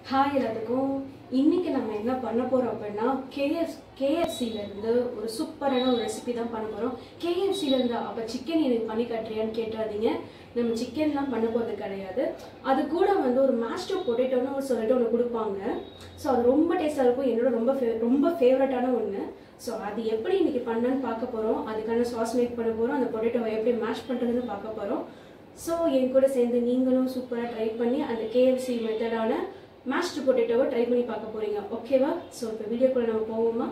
hi எல்லாத்துக்கும் இன்னைக்கு நம்ம என்ன பண்ண போறோம் அப்படின்னா கேஎஃப் கேஎஃப்சில இருந்து ஒரு சூப்பரான ஒரு ரெசிபி தான் பண்ண போறோம் கேஎஃப்சில இருந்து அப்ப சிக்கன் எனக்கு பண்ணி காட்டுறியான்னு கேட்டுறாதீங்க நம்ம சிக்கன்லாம் பண்ண போறது கிடையாது அது கூட வந்து ஒரு மேஷ்டோ பொட்டேட்டோன்னு ஒரு சொல்லிட்டு ஒன்று கொடுப்பாங்க ஸோ அது ரொம்ப டேஸ்டாக இருக்கும் என்னோட ரொம்ப fa- ரொம்ப ஃபேவரட்டான ஒன்று ஸோ அது எப்படி இன்னைக்கு பண்ணன்னு பார்க்க போறோம் அதுக்கான சாஸ் மேக் பண்ண போறோம் அந்த பொட்டேட்டோவை எப்படி மேஷ் பண்றதுன்னு பார்க்க போறோம் ஸோ என் கூட சேர்ந்து நீங்களும் சூப்பராக ட்ரை பண்ணி அந்த கேஎஃப்சி மெத்தடான மேஷ்டு பொட்டேட்டோவை ட்ரை பண்ணி பார்க்க போறீங்க ஓகேவா ஸோ இப்போ வீடியோக்குள்ள நம்ம போவோமா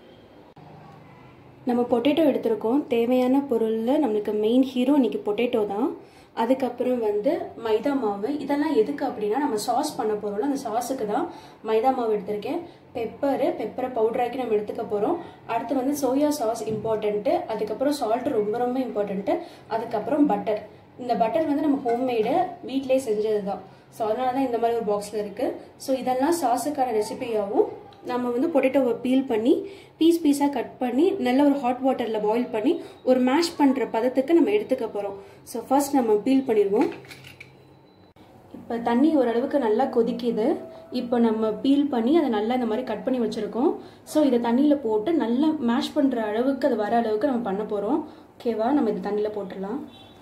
நம்ம பொட்டேட்டோ எடுத்திருக்கோம் தேவையான பொருளில் நம்மளுக்கு மெயின் ஹீரோ இன்னைக்கு பொட்டேட்டோ தான் அதுக்கப்புறம் வந்து மைதா மாவு இதெல்லாம் எதுக்கு அப்படின்னா நம்ம சாஸ் பண்ண போகிறோம்ல அந்த சாஸுக்கு தான் மைதா மாவு எடுத்திருக்கேன் பெப்பரு பெப்பரை பவுடராக்கி நம்ம எடுத்துக்க போகிறோம் அடுத்து வந்து சோயா சாஸ் இம்பார்ட்டண்ட்டு அதுக்கப்புறம் சால்ட் ரொம்ப ரொம்ப இம்பார்ட்டண்ட்டு அதுக்கப்புறம் பட்டர் இந்த பட்டர் வந்து நம்ம ஹோம்மேடு வீட்டிலே செஞ்சது தான் ஸோ அதனால தான் இந்த மாதிரி ஒரு பாக்ஸில் இருக்குது ஸோ இதெல்லாம் சாஸுக்கான ரெசிபியாகவும் நம்ம வந்து பொட்டேட்டோவை பீல் பண்ணி பீஸ் பீஸாக கட் பண்ணி நல்ல ஒரு ஹாட் வாட்டரில் பாயில் பண்ணி ஒரு மேஷ் பண்ணுற பதத்துக்கு நம்ம எடுத்துக்க போகிறோம் ஸோ ஃபர்ஸ்ட் நம்ம பீல் பண்ணிடுவோம் இப்போ தண்ணி ஓரளவுக்கு நல்லா கொதிக்குது இப்போ நம்ம பீல் பண்ணி அதை நல்லா இந்த மாதிரி கட் பண்ணி வச்சுருக்கோம் ஸோ இதை தண்ணியில் போட்டு நல்லா மேஷ் பண்ணுற அளவுக்கு அது வர அளவுக்கு நம்ம பண்ண போகிறோம் ஓகேவா நம்ம இதை தண்ணியில் போட்டுடலாம்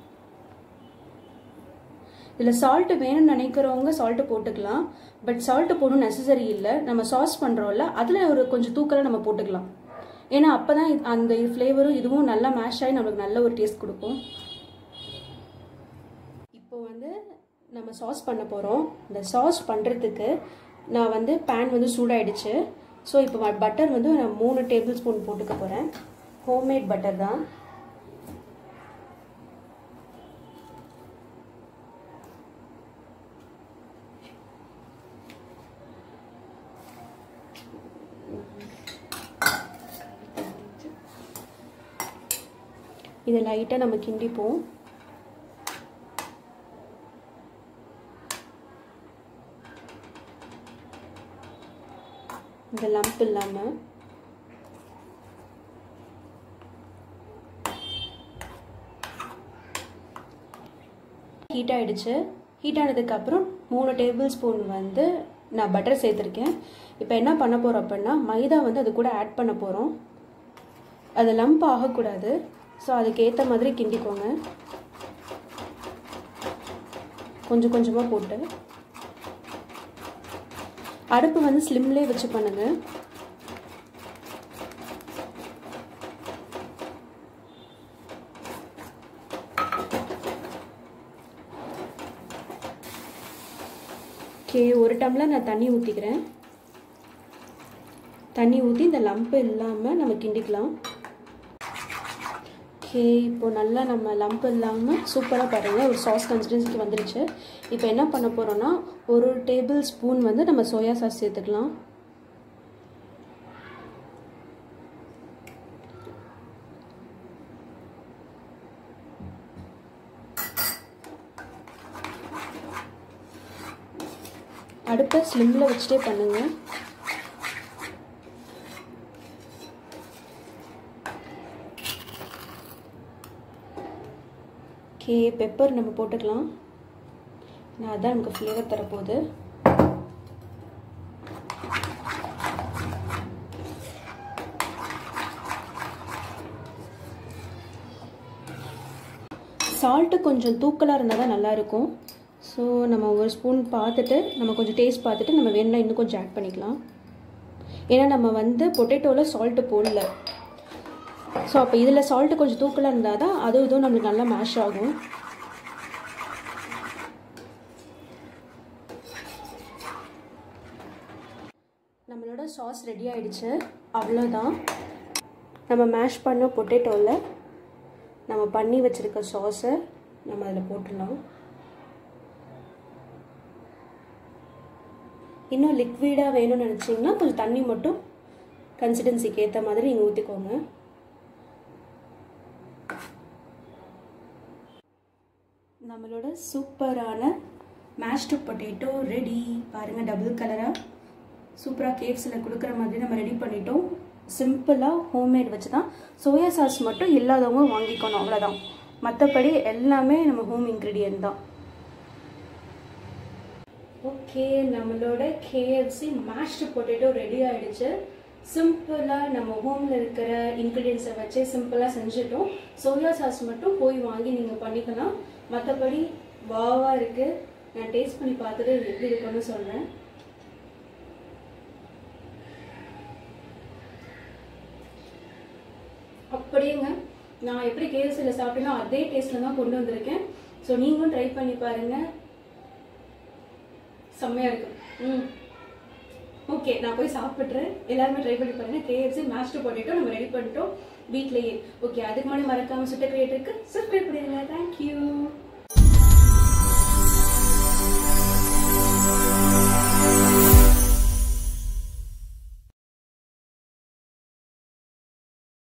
இதில் சால்ட்டு வேணும்னு நினைக்கிறவங்க சால்ட்டு போட்டுக்கலாம் பட் சால்ட்டு போடணும் நெசசரி இல்லை நம்ம சாஸ் பண்ணுறோம்ல அதில் ஒரு கொஞ்சம் தூக்கலாக நம்ம போட்டுக்கலாம் ஏன்னா அப்போ தான் அந்த ஃப்ளேவரும் இதுவும் நல்லா மேஷ் ஆகி நம்மளுக்கு நல்ல ஒரு டேஸ்ட் கொடுக்கும் இப்போ வந்து நம்ம சாஸ் பண்ண போகிறோம் இந்த சாஸ் பண்ணுறதுக்கு நான் வந்து பேன் வந்து சூடாயிடுச்சு ஸோ இப்போ பட்டர் வந்து நான் மூணு டேபிள் ஸ்பூன் போட்டுக்க போகிறேன் ஹோம்மேட் பட்டர் தான் இதை லைட்டாக நம்ம கிண்டிப்போம் இந்த லம்ப் இல்லாமல் ஹீட் ஆகிடுச்சு ஹீட் ஆனதுக்கப்புறம் மூணு டேபிள் ஸ்பூன் வந்து நான் பட்டர் சேர்த்துருக்கேன் இப்போ என்ன பண்ண போகிறோம் அப்படின்னா மைதா வந்து அது கூட ஆட் பண்ண போகிறோம் அது லம்ப் ஆகக்கூடாது ஸோ அதுக்கு ஏற்ற மாதிரி கிண்டிக்கோங்க கொஞ்சம் கொஞ்சமாக போட்டு அடுப்பு வந்து ஸ்லிம்லேயே வச்சு பண்ணுங்க ஓகே ஒரு டம்ளர் நான் தண்ணி ஊற்றிக்கிறேன் தண்ணி ஊற்றி இந்த லம்ப் இல்லாமல் நம்ம கிண்டிக்கலாம் ஓகே இப்போ நல்லா நம்ம லம்ப் இல்லாமல் சூப்பராக பாருங்கள் ஒரு சாஸ் கன்சிஸ்டன்சிக்கு வந்துருச்சு இப்போ என்ன பண்ண போகிறோன்னா ஒரு டேபிள் ஸ்பூன் வந்து நம்ம சோயா சாஸ் சேர்த்துக்கலாம் அடுப்பை ஸ்லிம்மில் வச்சுட்டே பண்ணுங்கள் ஓகே பெப்பர் நம்ம போட்டுக்கலாம் நான் அதான் நமக்கு ஃப்ளேவர் தரப்போகுது சால்ட்டு கொஞ்சம் தூக்கலாக இருந்தால் தான் நல்லாயிருக்கும் ஸோ நம்ம ஒரு ஸ்பூன் பார்த்துட்டு நம்ம கொஞ்சம் டேஸ்ட் பார்த்துட்டு நம்ம வேணும்னா இன்னும் கொஞ்சம் ஆட் பண்ணிக்கலாம் ஏன்னா நம்ம வந்து பொட்டேட்டோவில் சால்ட்டு போடல ஸோ அப்போ இதில் சால்ட்டு கொஞ்சம் தூக்கலாக இருந்தால் தான் அதுவும் இதுவும் நம்மளுக்கு நல்லா மேஷ் ஆகும் நம்மளோட சாஸ் ரெடி ஆயிடுச்சு அவ்வளோதான் நம்ம மேஷ் பண்ண பொட்டேட்டோவில் நம்ம பண்ணி வச்சுருக்க சாஸை நம்ம அதில் போட்டுடலாம் இன்னும் லிக்விடாக வேணும்னு நினச்சிங்கன்னா கொஞ்சம் தண்ணி மட்டும் கன்சிஸ்டன்சிக்கு ஏற்ற மாதிரி நீங்கள் ஊற்றிக்கோங்க நம்மளோட சூப்பரான மேஷ்டு பொட்டேட்டோ ரெடி பாருங்கள் டபுள் கலராக சூப்பராக கேக்ஸில் கொடுக்குற மாதிரி நம்ம ரெடி பண்ணிட்டோம் சிம்பிளாக ஹோம்மேட் வச்சு தான் சோயா சாஸ் மட்டும் இல்லாதவங்க வாங்கிக்கணும் அவ்வளோதான் மற்றபடி எல்லாமே நம்ம ஹோம் இன்க்ரீடியன்ட் தான் ஓகே ஓகே நம்மளோட கேஎஃப்சி மேஷ்டு பொட்டேட்டோ ரெடி ஆயிடுச்சு சிம்பிளாக நம்ம ஹோமில் இருக்கிற இன்க்ரீடியன்ஸை வச்சு சிம்பிளாக செஞ்சுட்டோம் சோயா சாஸ் மட்டும் போய் வாங்கி நீங்கள் பண்ணிக்கலாம் மற்றபடி வாவாக இருக்குது நான் டேஸ்ட் பண்ணி பார்த்துட்டு இது எப்படி இருக்குன்னு சொல்கிறேன் அப்படியேங்க நான் எப்படி கேஎஃப்சியில் சாப்பிட்டேனோ அதே டேஸ்ட்டில் தான் கொண்டு வந்திருக்கேன் ஸோ நீங்களும் ட்ரை பண்ணி பாருங்கள் செம்மையாக இருக்கு ம் ஓகே நான் போய் சாப்பிட்றேன் எல்லாருமே ட்ரை பண்ணி பாருங்க கேஎஃப்சி மேஷ்டு பொட்டேட்டோ நம்ம ரெடி பண்ணிட்டோம் வீட்லயே ஓகே அதுக்கு முன்னாடி மறக்காம சுட்ட கிரியேட்டருக்கு சப்ஸ்கிரைப் பண்ணிடுங்க தேங்க்யூ